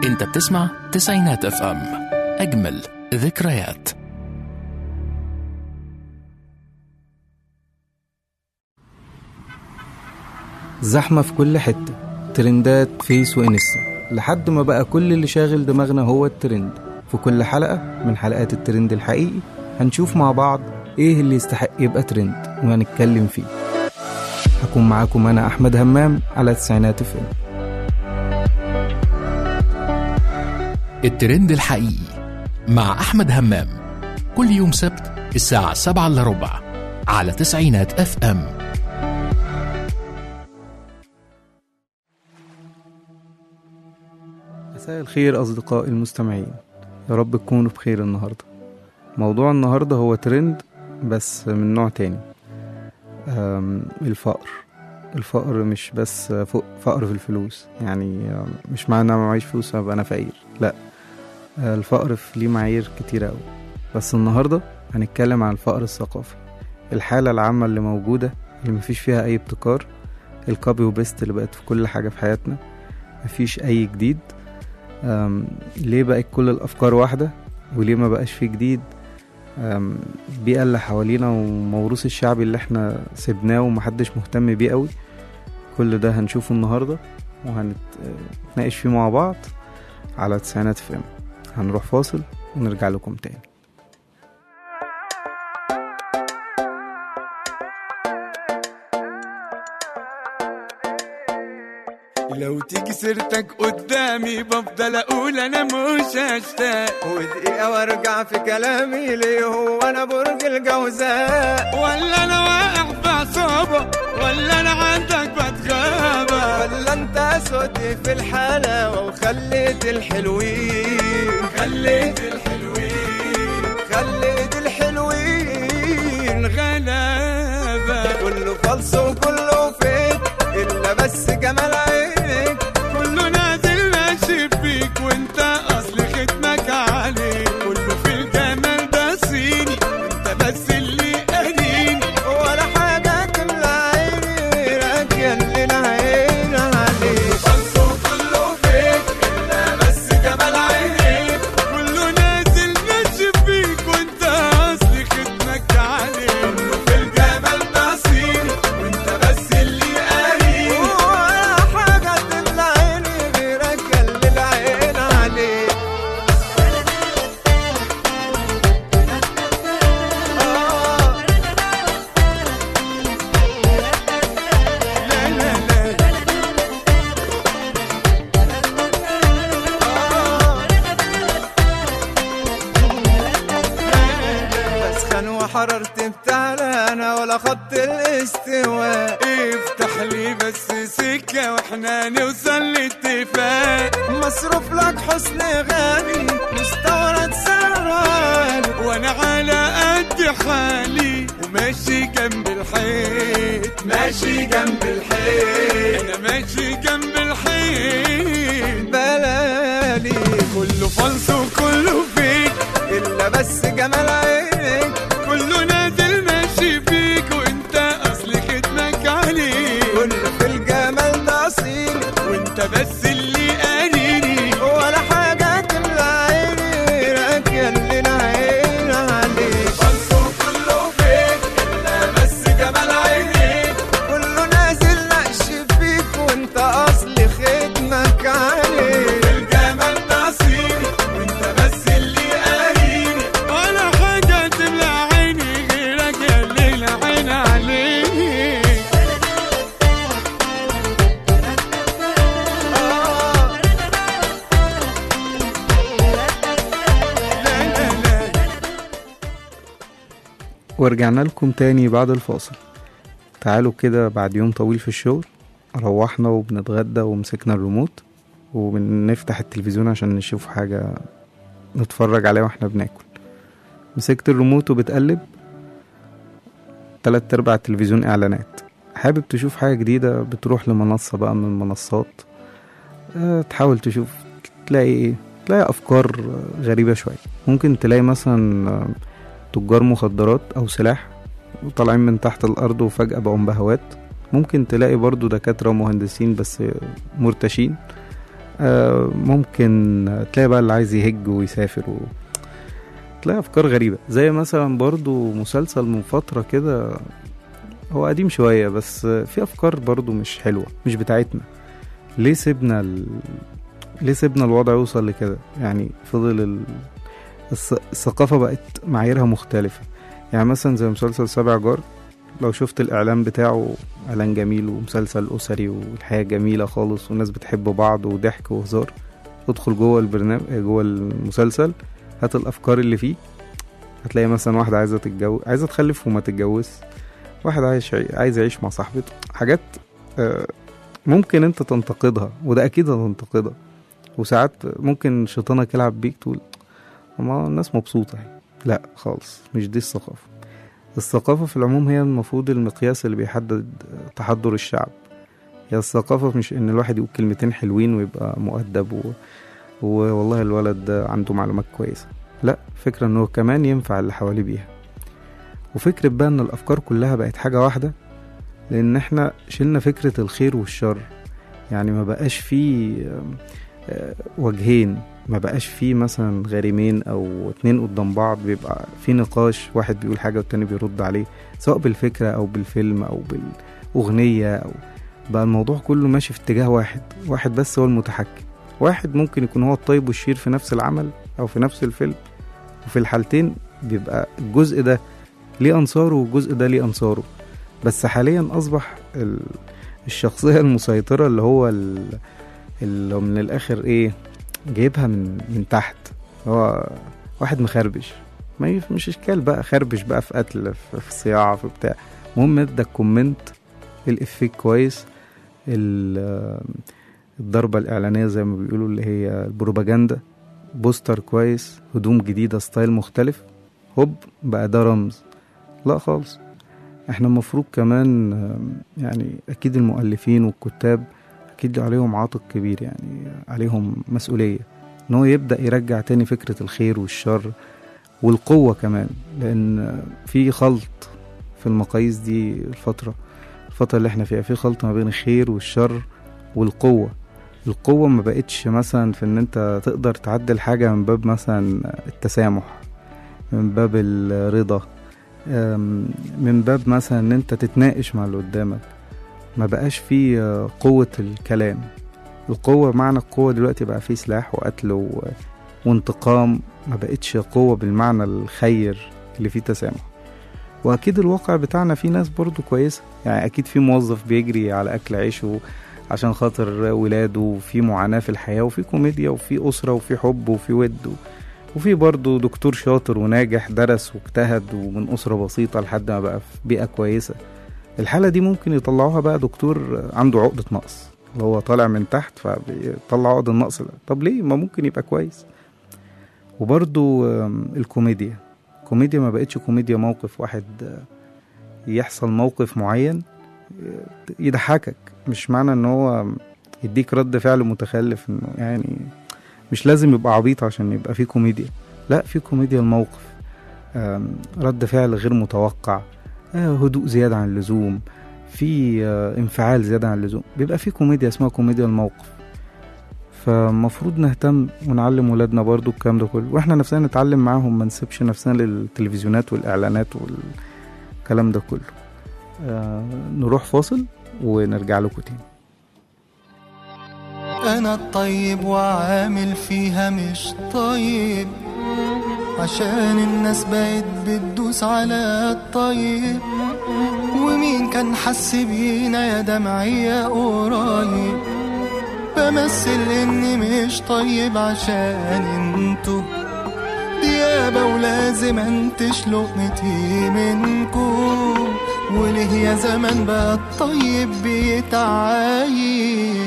انت بتسمع تسعينات اف ام اجمل ذكريات زحمة في كل حتة ترندات فيس وانستا لحد ما بقى كل اللي شاغل دماغنا هو الترند في كل حلقة من حلقات الترند الحقيقي هنشوف مع بعض ايه اللي يستحق يبقى ترند وهنتكلم فيه هكون معاكم انا احمد همام على تسعينات فيلم الترند الحقيقي مع احمد همام كل يوم سبت الساعة 7 الا ربع على تسعينات اف ام مساء الخير أصدقائي المستمعين يا رب تكونوا بخير النهاردة موضوع النهاردة هو ترند بس من نوع تاني أم، الفقر الفقر مش بس فوق- فقر في الفلوس يعني أم، مش معنى أنا معيش فلوس أبقى أنا فقير لا أه، الفقر في ليه معايير كتيرة أوي بس النهاردة هنتكلم عن الفقر الثقافي الحالة العامة اللي موجودة اللي مفيش فيها أي ابتكار الكوبي وبيست اللي بقت في كل حاجة في حياتنا مفيش أي جديد أم، ليه بقت كل الأفكار واحدة وليه ما بقاش فيه جديد أم، البيئة اللي حوالينا وموروث الشعبي اللي احنا سبناه ومحدش مهتم بيه قوي كل ده هنشوفه النهاردة وهنتناقش فيه مع بعض على تسعينات فيلم هنروح فاصل ونرجع لكم تاني لو تيجي سيرتك قدامي بفضل اقول انا مش هشتاق ودقيقة وارجع في كلامي ليه هو انا برج الجوزاء ولا انا واقع في عصابة ولا انا عندك بتغابة ولا انت سودي في الحلاوة وخليت الحلوين خليت الحلوين خليت الحلوين غلابة كله فلس وكله فيك الا بس جمال عينك كله نازل ماشي فيك وانت اصل ختمك عليك كله في الجمال ده صيني وانت بس اللي قاريني ولا حاجة تملى عيني غيرك يا اللي العين عليك خلصه كله فيك الا بس جمال عينيك كله نازل ماشي فيك وانت اصل ختمك عليك كله في الجمال نصيب وانت بس اللي قاري ولا حاجة تملى عيني غيرك يا اللي العين عليك آه لا لا لا بسخن وحررت بتعلى انا ولا خط الاستواء افتح لي بس سكة واحنا نوصل لاتفاق مصروف لك حسن غالي مستورد سرال وانا على قد حالي وماشي جنب الحيط ماشي جنب الحيط انا ماشي جنب الحيط بلالي كله فلس وكله فيك الا بس جمال عينك كله نازل ماشي فيك وانت اصل ختمك عليك كله في الجمال ده اصيل وانت بس اللي قاريني ولا حاجة تملى عيني غيرك يا اللي العين عليك فلس وكله فيك الا بس جمال عينيك كله نازل نقش فيك وانت اصل ختمك عليك الجمال نصيبي وانت بس اللي قاريني ولا حاجة تملى عيني غيرك يا الليل عين عليك آه لا لا لا ورجعنا لكم تاني بعد الفاصل تعالوا كده بعد يوم طويل في الشغل روحنا وبنتغدى ومسكنا الريموت وبنفتح التلفزيون عشان نشوف حاجة نتفرج عليها واحنا بناكل مسكت الريموت وبتقلب تلات ارباع التلفزيون اعلانات حابب تشوف حاجة جديدة بتروح لمنصة بقى من المنصات أه تحاول تشوف تلاقي ايه تلاقي افكار غريبة شوية ممكن تلاقي مثلا آه، تجار مخدرات او سلاح وطالعين من تحت الارض وفجأة بقوا بهوات ممكن تلاقي برضو دكاترة ومهندسين بس مرتشين آه، ممكن تلاقي بقى اللي عايز يهج ويسافر و... تلاقي افكار غريبه زي مثلا برضو مسلسل من فتره كده هو قديم شويه بس في افكار برضو مش حلوه مش بتاعتنا ليه سيبنا ال... ليه سيبنا الوضع يوصل لكده يعني فضل ال... الث- الثقافه بقت معاييرها مختلفه يعني مثلا زي مسلسل سبع جار لو شفت الاعلان بتاعه اعلان جميل ومسلسل اسري والحياه جميله خالص والناس بتحب بعض وضحك وهزار ادخل جوه البرنامج جوه المسلسل هات الافكار اللي فيه هتلاقي مثلا واحده عايزه تتجوز عايزه تخلف وما تتجوز واحد عايش عايز يعيش مع صاحبته حاجات آه، ممكن انت تنتقدها وده اكيد هتنتقدها وساعات ممكن شيطانك يلعب بيك تقول ما الناس مبسوطه اهي لا خالص مش دي الثقافه الثقافه في العموم هي المفروض المقياس اللي بيحدد تحضر الشعب هي الثقافه مش ان الواحد يقول كلمتين حلوين ويبقى مؤدب و... والله الولد ده عنده معلومات كويسه لا فكرة انه كمان ينفع اللي حواليه بيها وفكرة بقى ان الافكار كلها بقت حاجة واحدة لان احنا شلنا فكرة الخير والشر يعني ما بقاش فيه آم، آه، وجهين ما بقاش فيه مثلا غارمين او اتنين قدام بعض بيبقى في نقاش واحد بيقول حاجة والتاني بيرد عليه سواء بالفكرة او بالفيلم او بالاغنية او بقى الموضوع كله ماشي في اتجاه واحد واحد بس هو المتحكم واحد ممكن يكون هو الطيب والشرير في نفس العمل او في نفس الفيلم وفي الحالتين بيبقى الجزء ده ليه انصاره والجزء ده ليه انصاره بس حاليا اصبح ال- الشخصيه المسيطره اللي هو ال- اللي من الاخر ايه جايبها من من تحت هو واحد مخربش ما يف- مش اشكال بقى خربش بقى في قتل في, في صياعه في بتاع المهم ادى الكومنت الافيك كويس ال- الضربه الاعلانيه زي ما بيقولوا اللي هي البروباجندا بوستر كويس هدوم جديدة ستايل مختلف هوب بقى ده رمز لا خالص احنا المفروض كمان آم، يعني اكيد المؤلفين والكتاب اكيد عليهم عاتق كبير يعني عليهم مسؤولية ان هو يبدأ يرجع تاني فكرة الخير والشر والقوة كمان لان في خلط في المقاييس دي الفترة الفترة اللي احنا فيها في خلط ما بين الخير والشر والقوة القوة ما بقتش مثلا في ان انت تقدر تعدل حاجة من باب مثلا التسامح من باب الرضا أم، من باب مثلا ان انت تتناقش مع اللي قدامك ما بقاش فيه آه، قوة الكلام القوة معنى القوة دلوقتي بقى فيه سلاح وقتل و... وانتقام ما بقتش قوة بالمعنى الخير اللي فيه تسامح واكيد الواقع بتاعنا فيه ناس برضو كويسة يعني اكيد في موظف بيجري على اكل عيشه عشان خاطر ولاده وفي معاناة في الحياة وفي كوميديا وفي أسرة وفي حب وفي ود و- وفي برضه دكتور شاطر وناجح درس واجتهد ومن أسرة بسيطة لحد ما بقى في بيئة كويسة الحالة دي ممكن يطلعوها بقى دكتور عنده عقدة نقص اللي هو طالع من تحت فبيطلع عقد النقص ده طب ليه ما ممكن يبقى كويس وبرضه آم، الكوميديا الكوميديا ما بقتش كوميديا موقف واحد آه، يحصل موقف معين آه، يضحكك مش معنى ان هو يديك رد فعل متخلف انه يعني مش لازم يبقى عبيط عشان يبقى فيه كوميديا لا في كوميديا الموقف آم، رد فعل غير متوقع آه، هدوء زيادة عن اللزوم في آه، انفعال زيادة عن اللزوم بيبقى في كوميديا اسمها كوميديا الموقف فمفروض نهتم ونعلم ولادنا برضو الكلام ده كله واحنا نفسنا نتعلم معاهم ما نسيبش نفسنا للتلفزيونات والاعلانات والكلام ده كله آه نروح فاصل ونرجع لكم تاني انا الطيب وعامل فيها مش طيب عشان الناس بقت بتدوس على الطيب ومين كان حس بينا يا دمعية قريب بمثل اني مش طيب عشان انتو ديابة ولازم انتش لقمتي منكو وليه يا زمان بقى الطيب بيتعايب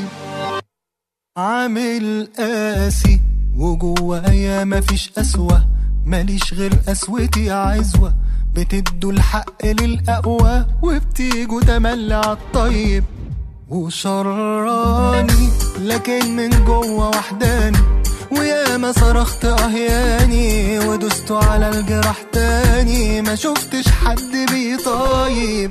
عامل قاسي وجوايا مفيش قسوة ماليش غير قسوتي عزوة بتدوا الحق للأقوى وبتيجوا تملي عالطيب وشراني لكن من جوه وحداني وياما صرخت اهياني ودست على الجراح تاني ما شفتش حد بيطايب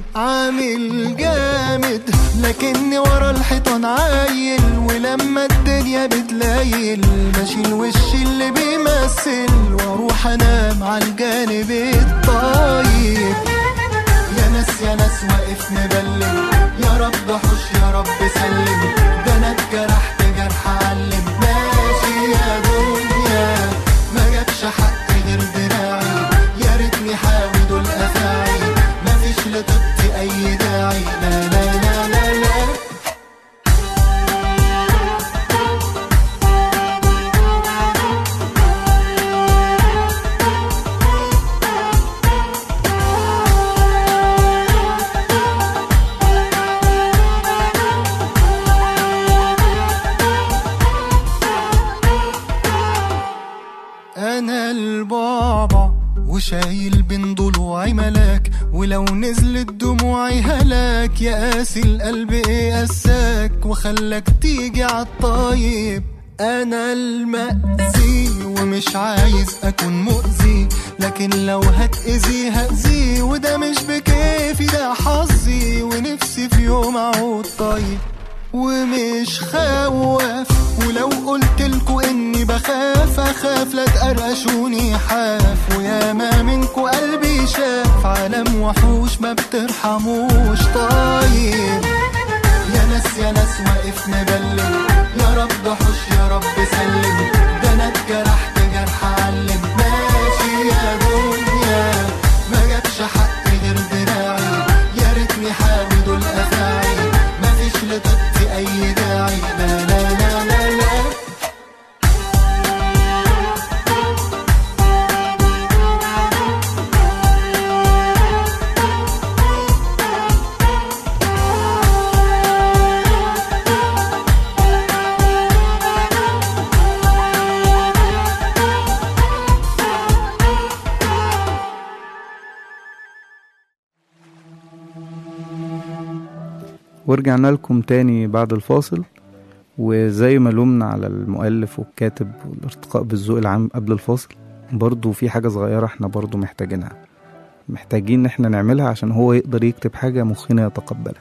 عامل جامد لكني ورا الحيطان عايل ولما الدنيا بتلف مايل بشيل وشي اللي بيمثل واروح انام على الجانب الطيب يا ناس يا ناس واقف مبلم يا رب حوش يا رب سلم ده انا اتجرحت جرح علم ماشي يا دنيا ما جابش حق غير دراعي يا ريتني حاوي دول افاعي مفيش لطيبتي اي داعي لا لا لا لا لا انا البابا وشايل بين ضلوعي ملاك ولو نزلت دموعي هلاك يا قاسي القلب ايه قساك وخلاك تيجي عالطيب انا المأذي ومش عايز اكون مؤذي لكن لو هتأذي هأذي وده مش بكيفي ده حظي ونفسي في يوم اعود طيب ومش خواف ولو قلت لكم اني بخاف اخاف لا تقرقشوني حاف ويا ما منكو قلبي شاف عالم وحوش ما بترحموش طيب يا ناس يا ناس واقف مبلم يا رب حوش يا رب سلم ده انا اتجرحت جرح علم ماشي يا دنيا ما جابش حق غير دراعي يا ريتني حاوي دول افاعي مفيش لطيبتي اي داعي لا لا لا لا لا ورجعنا لكم تاني بعد الفاصل وزي ما لومنا على المؤلف والكاتب والارتقاء بالذوق العام قبل الفاصل برضو في حاجة صغيرة احنا برضو محتاجينها محتاجين ان احنا نعملها عشان هو يقدر يكتب حاجة مخنا يتقبلها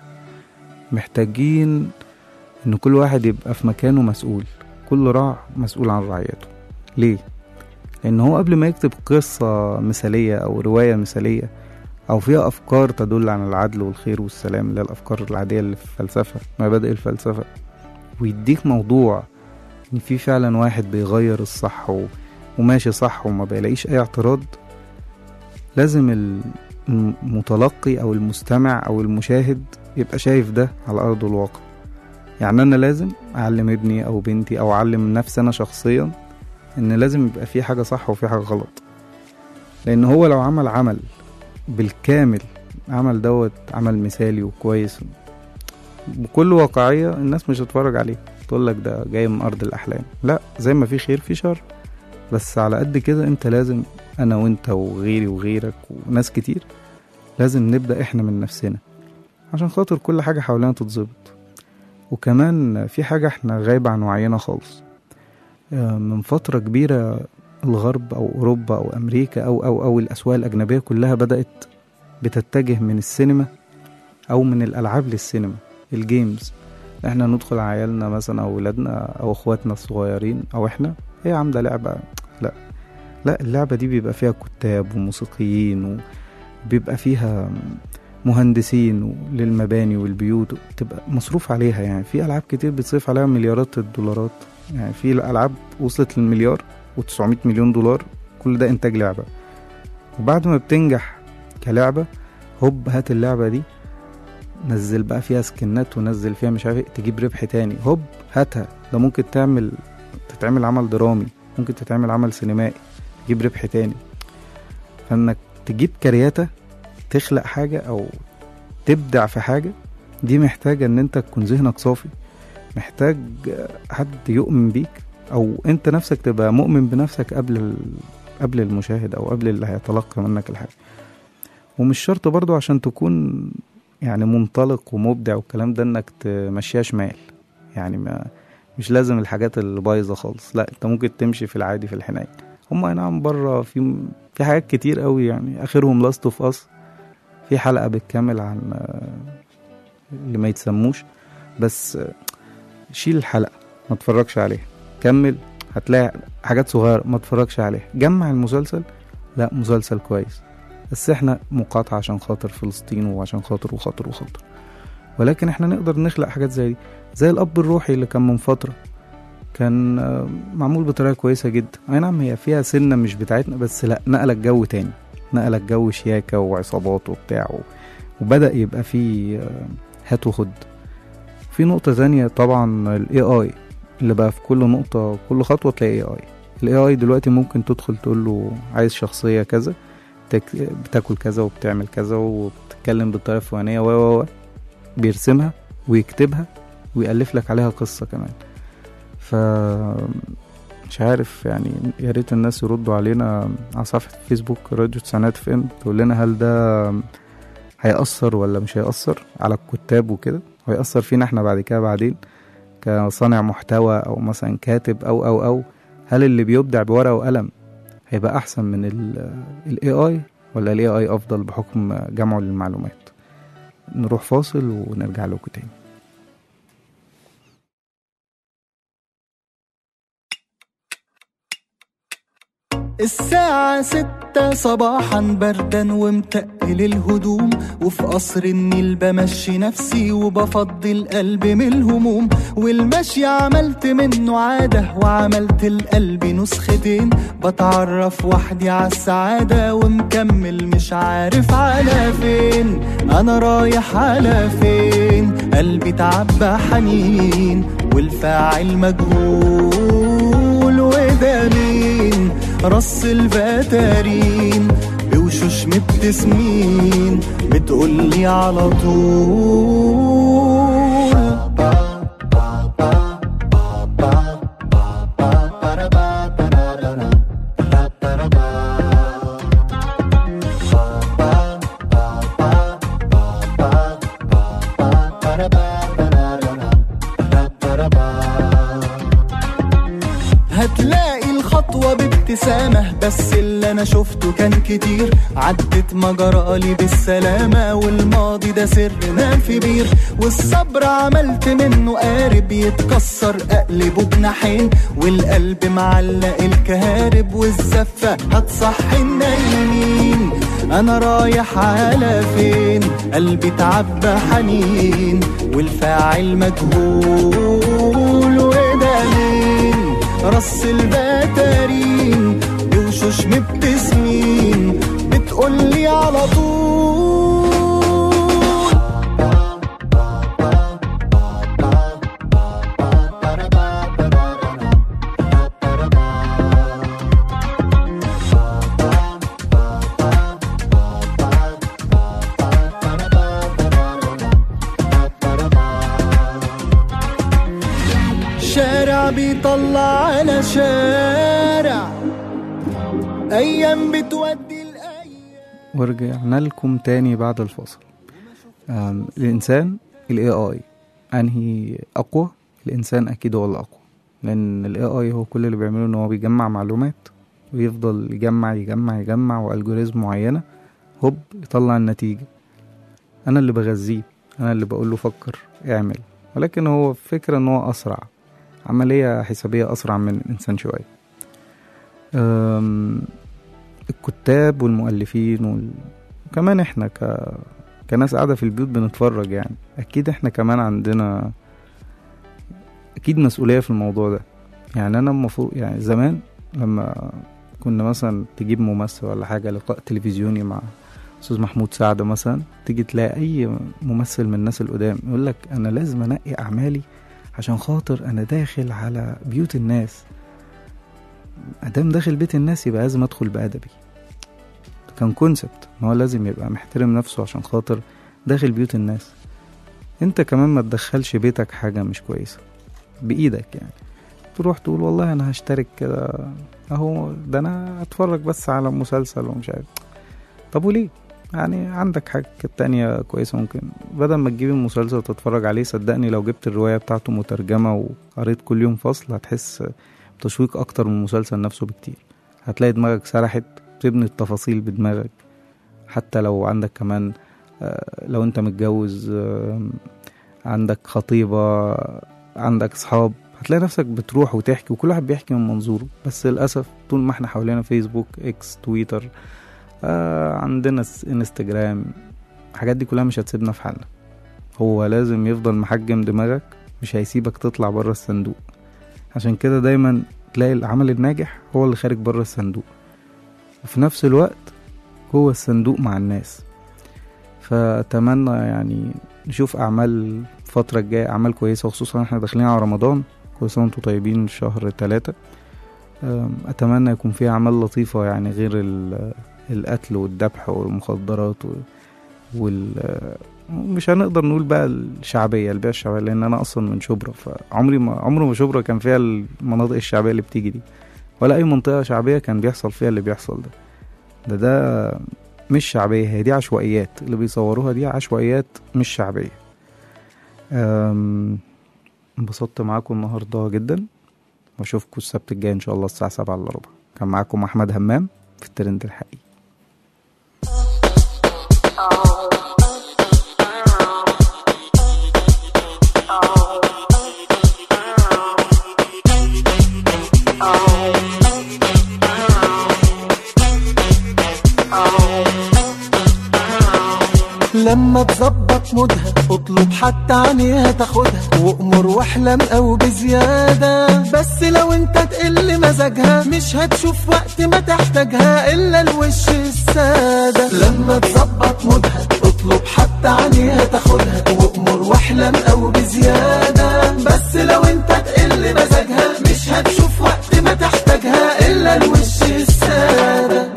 محتاجين ان كل واحد يبقى في مكانه مسؤول كل راع مسؤول عن رعيته ليه؟ لان هو قبل ما يكتب قصة مثالية او رواية مثالية أو فيها أفكار تدل عن العدل والخير والسلام اللي هي الأفكار العادية اللي في الفلسفة مبادئ الفلسفة ويديك موضوع إن في فعلا واحد بيغير الصح و... وماشي صح وما بيلاقيش أي اعتراض لازم ال- المتلقي أو المستمع أو المشاهد يبقى شايف ده على أرض الواقع يعني أنا لازم أعلم ابني أو بنتي أو أعلم نفسي أنا شخصيا إن لازم يبقى في حاجة صح وفي حاجة غلط لأن هو لو عمل عمل بالكامل عمل دوت عمل مثالي وكويس بكل واقعية الناس مش هتتفرج عليه تقول لك ده جاي من أرض الأحلام لا زي ما في خير في شر بس على قد كده انت لازم أنا وانت وغيري وغيرك وناس كتير لازم نبدأ احنا من نفسنا عشان خاطر كل حاجة حوالينا تتظبط وكمان في حاجة احنا غايبة عن وعينا خالص آه، من فترة كبيرة الغرب أو أوروبا أو أمريكا أو أو أو الأسواق الأجنبية كلها بدأت بتتجه من السينما أو من الألعاب للسينما الجيمز احنا ندخل عيالنا مثلا أو ولادنا أو أخواتنا الصغيرين أو احنا ايه يا عم ده لعبة لا لا اللعبة دي بيبقى فيها كتاب وموسيقيين وبيبقى فيها مهندسين للمباني والبيوت تبقى مصروف عليها يعني في ألعاب كتير بتصرف عليها مليارات الدولارات يعني في ألعاب وصلت للمليار و900 مليون دولار كل ده إنتاج لعبة وبعد ما بتنجح كلعبة هوب هات اللعبة دي نزل بقى فيها سكنات ونزل فيها مش عارف إيه، تجيب ربح تاني هوب هاتها ده ممكن تعمل تتعمل عمل درامي ممكن تتعمل عمل سينمائي تجيب ربح تاني فانك تجيب كرياتة تخلق حاجة او تبدع في حاجة دي محتاجة ان انت تكون ذهنك صافي محتاج حد يؤمن بيك او انت نفسك تبقى مؤمن بنفسك قبل ال... قبل المشاهد او قبل اللي هيتلقى منك الحاجة ومش شرط برضو عشان تكون يعني منطلق ومبدع والكلام ده انك تمشيها شمال يعني ما مش لازم الحاجات اللي بايظه خالص لا انت ممكن تمشي في العادي في الحنين هم أي نعم بره في في حاجات كتير قوي يعني اخرهم لاست اوف اس في حلقه بالكامل عن آه، اللي ما يتسموش بس آه، شيل الحلقه ما تتفرجش عليها هتكمل هتلاقي حاجات صغيرة ما تفرجش عليها جمع المسلسل لا مسلسل كويس بس احنا مقاطعة عشان خاطر فلسطين وعشان خاطر وخاطر وخاطر ولكن احنا نقدر نخلق حاجات زي دي زي الأب الروحي اللي كان من فترة كان آه، معمول بطريقة كويسة جدا أي نعم هي فيها سنة مش بتاعتنا بس لا نقلك جو تاني نقلك جو شياكة وعصابات وبتاع و- وبدأ يبقى فيه آه، هات وخد في نقطة تانية طبعا ال AI اللي بقى في كل نقطة كل خطوة تلاقي AI ال AI دلوقتي ممكن تدخل تقول له عايز شخصية كذا تك- بتاكل كذا وبتعمل كذا وبتتكلم بالطريقة الفلانية و و و بيرسمها ويكتبها ويألف لك عليها قصة كمان ف مش عارف يعني يا ريت الناس يردوا علينا على صفحة فيسبوك راديو تسعينات اف ام تقول لنا هل ده هيأثر ولا مش هيأثر على الكتاب وكده وهيأثر فينا احنا بعد كده بعدين كصانع محتوى او مثلا كاتب او او او هل اللي بيبدع بورقة وقلم هيبقى احسن من ال AI ولا ال AI افضل بحكم جمعه للمعلومات نروح فاصل ونرجع لكم تاني الساعة ستة صباحا بردا ومتقل الهدوم وفي قصر النيل بمشي نفسي وبفضي القلب من الهموم والمشي عملت منه عادة وعملت القلب نسختين بتعرف وحدي على السعادة ومكمل مش عارف على فين أنا رايح على فين قلبي تعبى حنين والفاعل مجهول وده مين رص البتارين بوشوش مبتسمين بتقولي على طول هتلاقي الخطوة بابتسامة بس اللي أنا شفته كان كتير عدت مجرالي بالسلامة والماضي ده سر نام في بير والصبر عملت منه قارب يتكسر أقلبه بناحين والقلب معلق الكهارب والزفة هتصحي النايمين أنا رايح على فين قلبي تعبى حنين والفاعل مجهول وده مين رص البتارين بوشوش مبتسمين بتقولي على طول شارع بيطلع على شارع ايام بتودي الايام ورجعنا لكم تاني بعد الفاصل أم، الإنسان ال AI أنهي أقوى الإنسان أكيد هو الأقوى لأن ال AI هو كل اللي بيعمله إن هو بيجمع معلومات ويفضل يجمع يجمع يجمع وألجوريزم معينة هوب يطلع النتيجة أنا اللي بغذيه أنا اللي بقول له فكر اعمل ولكن هو فكرة إن هو أسرع عملية حسابية أسرع من الإنسان شوية أم، الكتاب والمؤلفين وال... وكمان احنا ك... كناس قاعدة في البيوت بنتفرج يعني أكيد احنا كمان عندنا أكيد مسؤولية في الموضوع ده يعني أنا المفروض يعني زمان لما كنا مثلا تجيب ممثل ولا حاجة لقاء تلفزيوني مع أستاذ محمود سعد مثلا تيجي تلاقي أي ممثل من الناس القدام يقول لك أنا لازم أنقي أعمالي عشان خاطر أنا داخل على بيوت الناس ادام داخل بيت الناس يبقى لازم ادخل بادبي كان كونسبت ان هو لازم يبقى محترم نفسه عشان خاطر داخل بيوت الناس انت كمان ما تدخلش بيتك حاجه مش كويسه بايدك يعني تروح تقول والله انا هشترك كده اهو ده انا اتفرج بس على مسلسل ومش عارف طب وليه يعني عندك حاجة تانية كويسة ممكن بدل ما تجيب المسلسل تتفرج عليه صدقني لو جبت الرواية بتاعته مترجمة وقريت كل يوم فصل هتحس تشويق اكتر من المسلسل نفسه بكتير هتلاقي دماغك سرحت تبني التفاصيل بدماغك حتى لو عندك كمان آه، لو انت متجوز آه، عندك خطيبة عندك صحاب هتلاقي نفسك بتروح وتحكي وكل واحد بيحكي من منظوره بس للأسف طول ما احنا حوالينا فيسبوك اكس تويتر آه عندنا س- انستجرام الحاجات دي كلها مش هتسيبنا في حالنا هو لازم يفضل محجم دماغك مش هيسيبك تطلع بره الصندوق عشان كده دايما تلاقي العمل الناجح هو اللي خارج بره الصندوق وفي نفس الوقت جوه الصندوق مع الناس فأتمنى يعني نشوف أعمال الفترة الجاية أعمال كويسة وخصوصا احنا داخلين على رمضان كل سنة وانتم طيبين شهر تلاتة أم، أتمنى يكون فيها أعمال لطيفة يعني غير ال- القتل والذبح والمخدرات و- وال مش هنقدر نقول بقى الشعبية البيئة الشعبية لأن أنا أصلا من شبرا فعمري ما عمره ما شبرا كان فيها المناطق الشعبية اللي بتيجي دي ولا أي منطقة شعبية كان بيحصل فيها اللي بيحصل ده ده ده مش شعبية هي دي عشوائيات اللي بيصوروها دي عشوائيات مش شعبية أم، انبسطت معاكم النهاردة جدا واشوفكم السبت الجاي ان شاء الله الساعة سبعة الا ربع كان معاكم احمد همام في الترند الحقيقي لما تظبط مودها اطلب حتى عينيها تاخدها وامر واحلم او بزيادة بس لو انت تقل مزاجها مش هتشوف وقت ما تحتاجها الا الوش السادة لما تظبط مودها اطلب حتى عينيها تاخدها وامر واحلم او بزيادة بس لو انت تقل مزاجها مش هتشوف وقت ما تحتاجها الا الوش السادة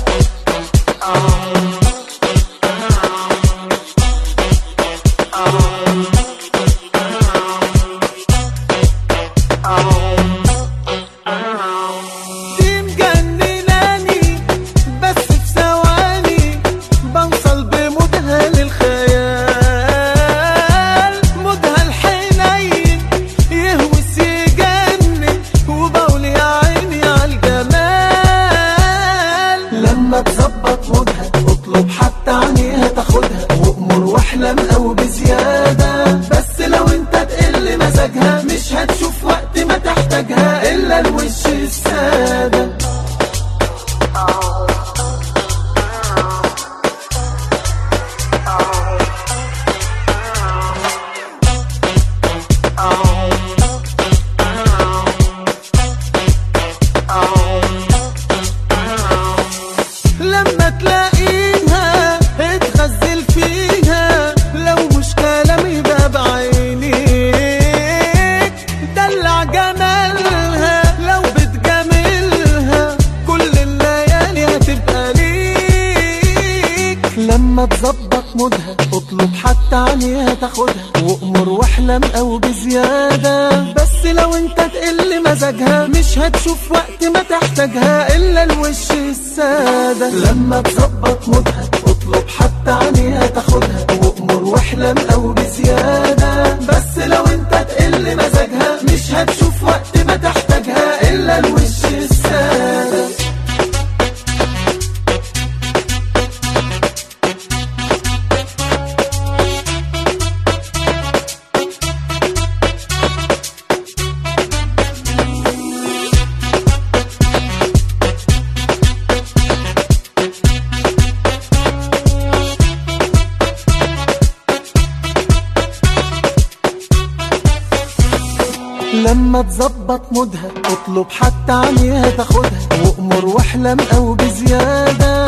دي مجنناني بس في ثواني بوصل بمودها للخيال مودها الحنين يهوس يجنن وبقول يا عيني عالجمال لما تظبط مودها اطلب حتى عينيها تاخدها وامر واحلم او بزيادة بس لو انت تقل مزاجها مش هتشوف وقت ما تحتاجها الا الوش السادة لما تلاقيها اتغزل فيها لو مش كلام يبقى بعينيك دلع جمالها لو بتجاملها كل الليالي هتبقى ليك لما تظبط مودها اطلب حتى عينيها تاخدها وامر واحلم او بزيادة بس لو انت تقل مزاجها مش هتشوف وقت ما تحتاجها الا الوش السادة لما تظبط مودها اطلب حتى عينيها تاخدها وامر واحلم او بزيادة بس لو انت تقل مزاجها مش هتشوف وقت ما تحتاجها الا الوش السادة لما تظبط مودها اطلب حتى عينيها تاخدها وامر واحلم او بزيادة